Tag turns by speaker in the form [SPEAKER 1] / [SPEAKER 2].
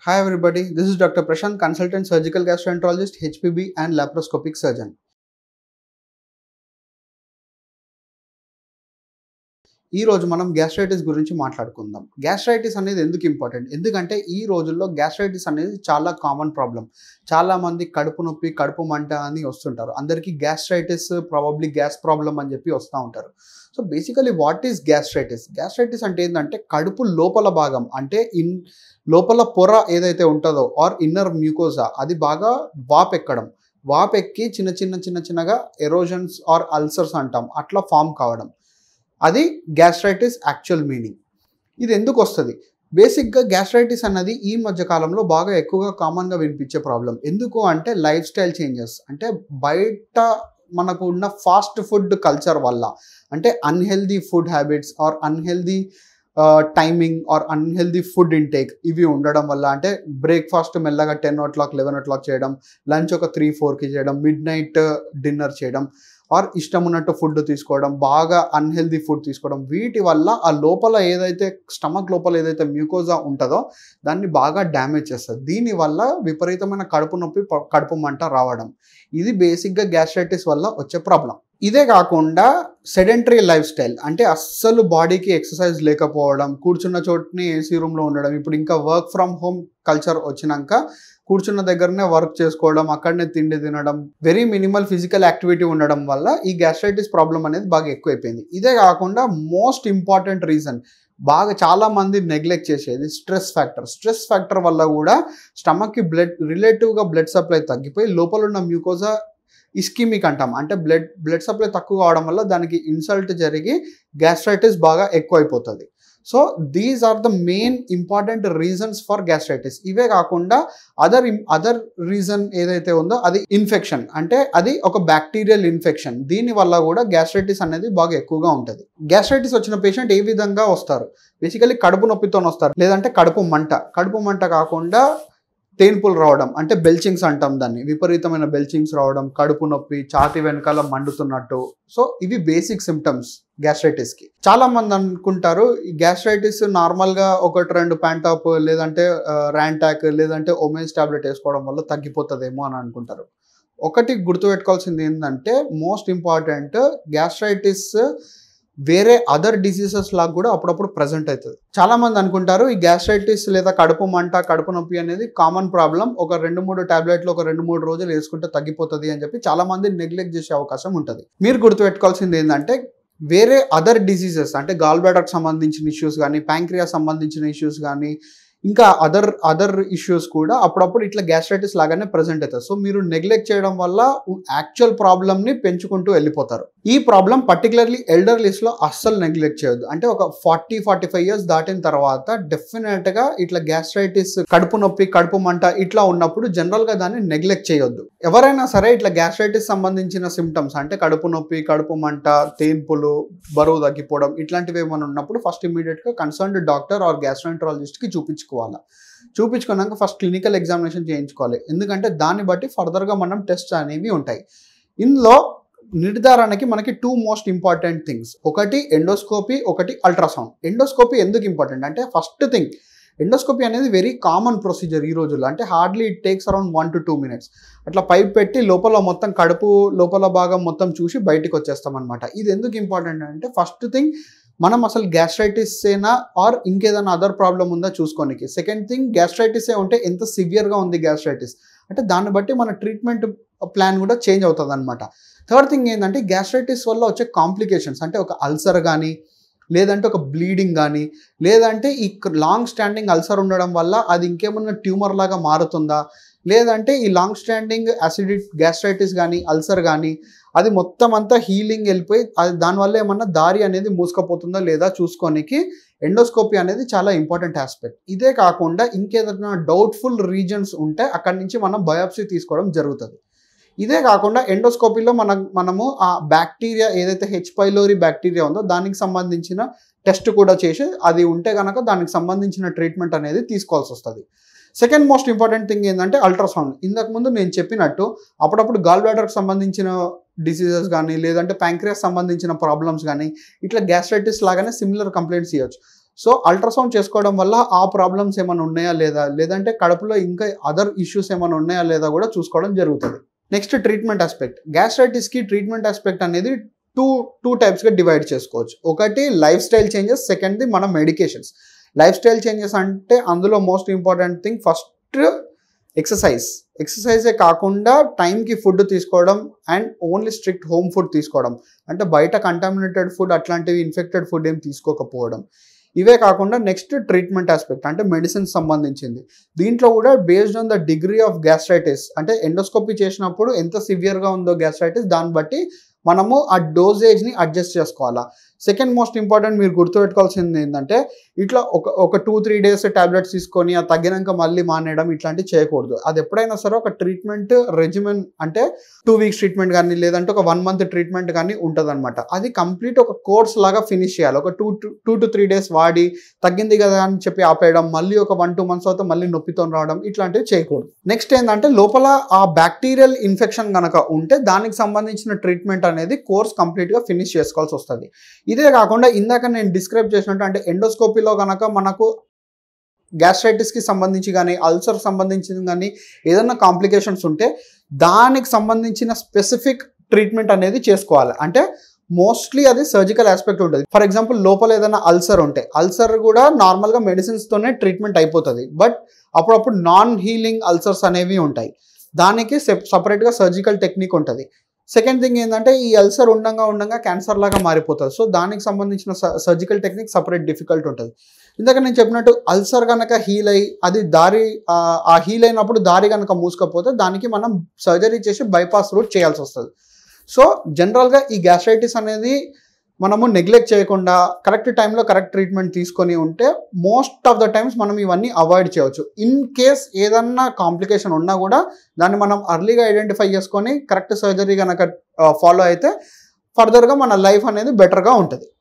[SPEAKER 1] Hi everybody, this is Dr. Prashant, consultant surgical gastroenterologist, HPB and laparoscopic surgeon. ఈ రోజు మనం gastritis గురించి మాట్లాడుకుందాం గ్యాస్ట్రైటిస్ అనేది ఎందుకు ఇంపార్టెంట్ ఎందుకంటే ఈ రోజుల్లో గ్యాస్ట్రైటిస్ అనేది చాలా కామన్ ప్రాబ్లం చాలా మంది కడుపు నొప్పి కడుపు మంట అని వస్తుంటారు అందరికీ గ్యాస్ట్రైటిస్ ప్రాబబ్లీ గ్యాస్ ప్రాబ్లం అని చెప్పి వస్తూ ఉంటారు so basically what is gastritis gastritis అంటే ఏంటంటే కడుపు లోపల భాగం అంటే ఇన్ లోపల పొర ఏదైతే ఉంటుందో ఆర్ ఇన్నర్ మ్యూకోజా అది బాగా వాపెక్కడం వాపెక్కి చిన్న చిన్న చిన్న చిన్నగా ఎరోజన్స్ ఆర్ అల్సర్స్ అంటాం అట్లా ఫామ్ కావడం అది గ్యాస్ట్రైటిస్ యాక్చువల్ మీనింగ్ ఇది ఎందుకు వస్తుంది బేసిక్గా గ్యాస్ట్రైటిస్ అన్నది ఈ మధ్య కాలంలో బాగా ఎక్కువగా కామన్గా వినిపించే ప్రాబ్లం ఎందుకు అంటే లైఫ్ స్టైల్ చేంజెస్ అంటే బయట మనకు ఉన్న ఫాస్ట్ ఫుడ్ కల్చర్ వల్ల అంటే unhealthy food habits or unhealthy timing or unhealthy food intake ఇవి ఉండడం వల్ల అంటే బ్రేక్ఫాస్ట్ మెల్లగా ten o'clock eleven o'clock చేయడం లంచ్ ఒక త్రీ ఫోర్కి చేయడం మిడ్ నైట్ డిన్నర్ చేయడం ఆర్ ఇష్టం ఉన్నట్టు ఫుడ్ తీసుకోవడం బాగా అన్హెల్దీ ఫుడ్ తీసుకోవడం వీటి వల్ల ఆ లోపల ఏదైతే స్టమక్ లోపల ఏదైతే మ్యూకోజా ఉంటుందో దాన్ని బాగా డ్యామేజ్ చేస్తుంది దీనివల్ల విపరీతమైన కడుపు నొప్పి ప- కడుపు మంట రావడం ఇది బేసిక్గా గ్యాస్ట్రైటిస్ వల్ల వచ్చే ప్రాబ్లం ఇదే కాకుండా సెడెంటరీ లైఫ్ స్టైల్ అంటే అస్సలు బాడీకి ఎక్సర్సైజ్ లేకపోవడం కూర్చున్న చోటుని ఏసీ రూమ్లో ఉండడం ఇప్పుడు ఇంకా వర్క్ ఫ్రమ్ హోమ్ కల్చర్ వచ్చినాక కూర్చున్న దగ్గరనే వర్క్ చేసుకోవడం అక్కడనే తిండి తినడం వెరీ మినిమల్ ఫిజికల్ యాక్టివిటీ ఉండడం వల్ల ఈ గ్యాస్ట్రైటిస్ ప్రాబ్లం అనేది బాగా ఎక్కువైపోయింది ఇదే కాకుండా మోస్ట్ ఇంపార్టెంట్ రీజన్ బాగా చాలా మంది నెగ్లెక్ట్ చేసేది స్ట్రెస్ ఫ్యాక్టర్ స్ట్రెస్ ఫ్యాక్టర్ వల్ల కూడా స్టమక్కి బ్లడ్ రిలేటివ్గా బ్లడ్ సప్లై తగ్గిపోయి లోపల ఉన్న మ్యూకోజా ఇస్కిమిక్ అంటాం అంటే బ్లడ్ బ్లడ్ సప్లై తక్కువ అవడం వల్ల దానికి ఇన్సల్ట్ జరిగి గ్యాస్ట్రైటిస్ బాగా ఎక్కువైపోతుంది so these are the main important reasons for gastritis ఇవే కాకుండా అదర్ అదర్ రీజన్ ఏదైతే ఉందో అది ఇన్ఫెక్షన్ అంటే అది ఒక బ్యాక్టీరియల్ ఇన్ఫెక్షన్ దీని వల్ల కూడా గ్యాస్ట్రైటిస్ అనేది బాగా ఎక్కువగా ఉంటుంది గ్యాస్ట్రైటిస్ వచ్చిన పేషెంట్ ఏ విధంగా వస్తారు బేసికలీ కడుపు నొప్పితో వస్తారు లేదంటే కడుపు మంట కడుపు మంట కాకుండా తేన్పులు రావడం అంటే బెల్చింగ్స్ అంటాం దాన్ని విపరీతమైన బెల్చింగ్స్ రావడం కడుపు నొప్పి ఛాతి వెనకాల మండుతున్నట్టు సో ఇవి బేసిక్ సిమ్టమ్స్ గ్యాస్ట్రైటిస్కి చాలా మంది అనుకుంటారు ఈ గ్యాస్ట్రైటిస్ నార్మల్గా ఒకటి రెండు ప్యాంటాప్ లేదంటే ర్యాంటాక్ లేదంటే ఒమేన్స్ టాబ్లెట్ వేసుకోవడం వల్ల తగ్గిపోతుందేమో అని అనుకుంటారు ఒకటి గుర్తుపెట్టుకోవాల్సింది ఏంటంటే మోస్ట్ ఇంపార్టెంట్ గ్యాస్ట్రైటిస్ వేరే అదర్ డిసీజెస్ లాగా కూడా అప్పుడప్పుడు ప్రజెంట్ అవుతుంది చాలా మంది అనుకుంటారు ఈ గ్యాస్ట్రైటిస్ లేదా కడుపు మంట కడుపు నొప్పి అనేది కామన్ ప్రాబ్లం ఒక రెండు మూడు టాబ్లెట్లు ఒక రెండు మూడు రోజులు వేసుకుంటే తగ్గిపోతుంది అని చెప్పి చాలా మంది నెగ్లెక్ట్ చేసే అవకాశం ఉంటుంది మీరు గుర్తుపెట్టుకోవాల్సింది ఏంటంటే వేరే అదర్ డిసీజెస్ అంటే గాల్ బ్లాడర్కి సంబంధించిన ఇష్యూస్ కానీ ప్యాంక్రియా సంబంధించిన ఇష్యూస్ కానీ ఇంకా అదర్ అదర్ ఇష్యూస్ కూడా అప్పుడప్పుడు ఇట్లా గ్యాస్ట్రైటిస్ లాగానే ప్రజెంట్ అవుతుంది సో మీరు నెగ్లెక్ట్ చేయడం వల్ల యాక్చువల్ ప్రాబ్లమ్ని పెంచుకుంటూ వెళ్ళిపోతారు ఈ ప్రాబ్లం పర్టికులర్లీ ఎల్డర్లీస్లో అస్సలు నెగ్లెక్ట్ చేయొద్దు అంటే ఒక ఫార్టీ ఫార్టీ ఫైవ్ ఇయర్స్ దాటిన తర్వాత డెఫినెట్గా ఇట్లా గ్యాస్ట్రైటిస్ కడుపు నొప్పి కడుపు మంట ఇట్లా ఉన్నప్పుడు జనరల్గా దాన్ని నెగ్లెక్ట్ చేయొద్దు ఎవరైనా సరే ఇట్లా గ్యాస్ట్రైటిస్ సంబంధించిన సిమ్టమ్స్ అంటే కడుపు నొప్పి కడుపు మంట తేన్పులు బరువు తగ్గిపోవడం ఇట్లాంటివి ఏమైనా ఉన్నప్పుడు ఫస్ట్ ఇమీడియట్గా కన్సర్న్డ్ డాక్టర్ ఆర్ గ్యాస్ట్రాంట్రాలజిస్ట్కి చూపించుకోవాలి చూపించుకున్నాక ఫస్ట్ క్లినికల్ ఎగ్జామినేషన్ చేయించుకోవాలి ఎందుకంటే దాన్ని బట్టి ఫర్దర్గా మనం టెస్ట్ అనేవి ఉంటాయి ఇందులో నిర్ధారణకి మనకి టూ మోస్ట్ ఇంపార్టెంట్ థింగ్స్ ఒకటి ఎండోస్కోపీ ఒకటి అల్ట్రాసౌండ్ ఎండోస్కోపీ ఎందుకు ఇంపార్టెంట్ అంటే ఫస్ట్ థింగ్ ఎండోస్కోపీ అనేది వెరీ కామన్ ప్రొసీజర్ ఈ రోజుల్లో అంటే hardly it takes around one to two minutes అట్లా పైప్ పెట్టి లోపల మొత్తం కడుపు లోపల భాగం మొత్తం చూసి బయటికి వచ్చేస్తాం అనమాట ఇది ఎందుకు ఇంపార్టెంట్ అంటే ఫస్ట్ థింగ్ మనం అసలు గ్యాస్ట్రైటిస్ ఏనా ఆర్ ఇంకేదైనా అదర్ ప్రాబ్లం ఉందా చూసుకోనికి సెకండ్ థింగ్ గ్యాస్ట్రైటిస్ ఏ ఉంటే ఎంత సివియర్గా ఉంది గ్యాస్ట్రైటిస్ అంటే దాన్ని బట్టి మన ట్రీట్మెంట్ ప్లాన్ కూడా చేంజ్ అవుతుంది అనమాట థర్డ్ థింగ్ ఏంటంటే గ్యాస్ట్రైటిస్ వల్ల వచ్చే కాంప్లికేషన్స్ అంటే ఒక అల్సర్ కానీ లేదంటే ఒక బ్లీడింగ్ కానీ లేదంటే ఈ లాంగ్ స్టాండింగ్ అల్సర్ ఉండడం వల్ల అది ఇంకేమన్నా ట్యూమర్ లాగా మారుతుందా లేదంటే ఈ లాంగ్ స్టాండింగ్ యాసిడి గ్యాస్ట్రైటిస్ కానీ అల్సర్ కానీ అది మొత్తం అంతా హీలింగ్ వెళ్ళిపోయి అది దానివల్ల ఏమన్నా దారి అనేది మూసుకపోతుందా లేదా చూసుకోనికి ఎండోస్కోపీ అనేది చాలా ఇంపార్టెంట్ ఆస్పెక్ట్ ఇదే కాకుండా ఇంకేదైనా డౌట్ఫుల్ రీజన్స్ ఉంటే అక్కడి నుంచి మనం బయాప్సీ తీసుకోవడం జరుగుతుంది ఇదే కాకుండా ఎండోస్కోపీలో మనం మనము ఆ బ్యాక్టీరియా ఏదైతే హెచ్ పైలోరీ బ్యాక్టీరియా ఉందో దానికి సంబంధించిన టెస్ట్ కూడా చేసి అది ఉంటే కనుక దానికి సంబంధించిన ట్రీట్మెంట్ అనేది తీసుకోవాల్సి వస్తుంది సెకండ్ మోస్ట్ ఇంపార్టెంట్ థింగ్ ఏంటంటే అల్ట్రాసౌండ్ ఇంతకు ముందు నేను చెప్పినట్టు అప్పుడప్పుడు గాల్ బ్లాడర్కి సంబంధించిన డిసీజెస్ కానీ లేదంటే ప్యాంక్రియాస్ సంబంధించిన ప్రాబ్లమ్స్ కానీ ఇట్లా గ్యాస్ట్రైటిస్ లాగానే సిమిలర్ కంప్లైంట్స్ ఇవ్వచ్చు సో అల్ట్రాసౌండ్ చేసుకోవడం వల్ల ఆ ప్రాబ్లమ్స్ ఏమైనా ఉన్నాయా లేదా లేదంటే కడుపులో ఇంకా అదర్ ఇష్యూస్ ఏమైనా ఉన్నాయా లేదా కూడా చూసుకోవడం జరుగుతుంది నెక్స్ట్ ట్రీట్మెంట్ ఆస్పెక్ట్ గ్యాస్ట్రైటిస్కి ట్రీట్మెంట్ ఆస్పెక్ట్ అనేది టూ టూ టైప్స్గా డివైడ్ చేసుకోవచ్చు ఒకటి లైఫ్ స్టైల్ చేంజెస్ సెకండ్ది మన మెడికేషన్స్ లైఫ్ స్టైల్ చేంజెస్ అంటే అందులో most important thing first exercise ఎక్సర్సైజే కాకుండా టైంకి ఫుడ్ తీసుకోవడం and only strict home food తీసుకోవడం అంటే బయట కంటామినేటెడ్ ఫుడ్ అట్లాంటివి ఇన్ఫెక్టెడ్ ఫుడ్ ఏం తీసుకోకపోవడం ఇవే కాకుండా నెక్స్ట్ ట్రీట్మెంట్ ఆస్పెక్ట్ అంటే మెడిసిన్ సంబంధించింది దీంట్లో కూడా based on the degree of gastritis అంటే ఎండోస్కోపీ చేసినప్పుడు ఎంత సివియర్గా ఉందో గ్యాస్ట్రైటిస్ దాన్ని బట్టి మనము ఆ డోసేజ్ని అడ్జస్ట్ చేసుకోవాలా సెకండ్ మోస్ట్ ఇంపార్టెంట్ మీరు గుర్తుపెట్టుకోవాల్సింది ఏంటంటే ఇట్లా ఒక ఒక టూ త్రీ డేస్ టాబ్లెట్స్ తీసుకొని అది తగ్గినాక మళ్ళీ మానేయడం ఇట్లాంటివి చేయకూడదు అది ఎప్పుడైనా సరే ఒక ట్రీట్మెంట్ రెజిమెన్ అంటే టూ వీక్స్ ట్రీట్మెంట్ కానీ లేదంటే ఒక వన్ మంత్ ట్రీట్మెంట్ కానీ ఉంటుంది అది కంప్లీట్ ఒక కోర్స్ లాగా ఫినిష్ చేయాలి ఒక two two to three days వాడి తగ్గింది కదా అని చెప్పి ఆపేయడం మళ్ళీ ఒక వన్ టూ మంత్స్ తర్వాత మళ్ళీ నొప్పితో రావడం ఇట్లాంటివి చేయకూడదు నెక్స్ట్ ఏంటంటే లోపల ఆ బ్యాక్టీరియల్ ఇన్ఫెక్షన్ కనుక ఉంటే దానికి సంబంధించిన ట్రీట్మెంట్ అనేది కోర్స్ కంప్లీట్గా ఫినిష్ చేసుకోవాల్సి వస్తుంది ఇదే కాకుండా ఇందాక నేను డిస్క్రైబ్ చేసినట్టు అంటే ఎండోస్కోపీలో కనుక మనకు గ్యాస్ట్రైటిస్కి సంబంధించి కానీ అల్సర్ సంబంధించి కానీ ఏదైనా కాంప్లికేషన్స్ ఉంటే దానికి సంబంధించిన స్పెసిఫిక్ ట్రీట్మెంట్ అనేది చేసుకోవాలి అంటే మోస్ట్లీ అది సర్జికల్ ఆస్పెక్ట్ ఉంటుంది ఫర్ ఎగ్జాంపుల్ లోపల ఏదైనా అల్సర్ ఉంటే అల్సర్ కూడా నార్మల్గా మెడిసిన్స్తోనే ట్రీట్మెంట్ అయిపోతుంది బట్ అప్పుడప్పుడు నాన్ హీలింగ్ అల్సర్స్ అనేవి ఉంటాయి దానికి సపరేట్గా సర్జికల్ టెక్నిక్ ఉంటుంది సెకండ్ థింగ్ ఏంటంటే ఈ అల్సర్ ఉండంగా ఉండంగా క్యాన్సర్ లాగా మారిపోతుంది సో దానికి సంబంధించిన సర్జికల్ టెక్నిక్ సపరేట్ డిఫికల్ట్ ఉంటుంది ఇందాక నేను చెప్పినట్టు అల్సర్ కనుక హీల్ అయ్యి అది దారి ఆ హీల్ అయినప్పుడు దారి కనుక మూసుకపోతే దానికి మనం సర్జరీ చేసి బైపాస్ రూట్ చేయాల్సి వస్తుంది సో జనరల్గా ఈ గ్యాస్ట్రైటిస్ అనేది మనము నెగ్లెక్ట్ చేయకుండా కరెక్ట్ టైంలో కరెక్ట్ ట్రీట్మెంట్ తీసుకొని ఉంటే మోస్ట్ ఆఫ్ ద టైమ్స్ మనం ఇవన్నీ అవాయిడ్ చేయవచ్చు ఇన్ కేస్ ఏదన్నా కాంప్లికేషన్ ఉన్నా కూడా దాన్ని మనం అర్లీగా ఐడెంటిఫై చేసుకొని కరెక్ట్ సర్జరీ కనుక ఫాలో అయితే ఫర్దర్గా మన లైఫ్ అనేది బెటర్గా ఉంటుంది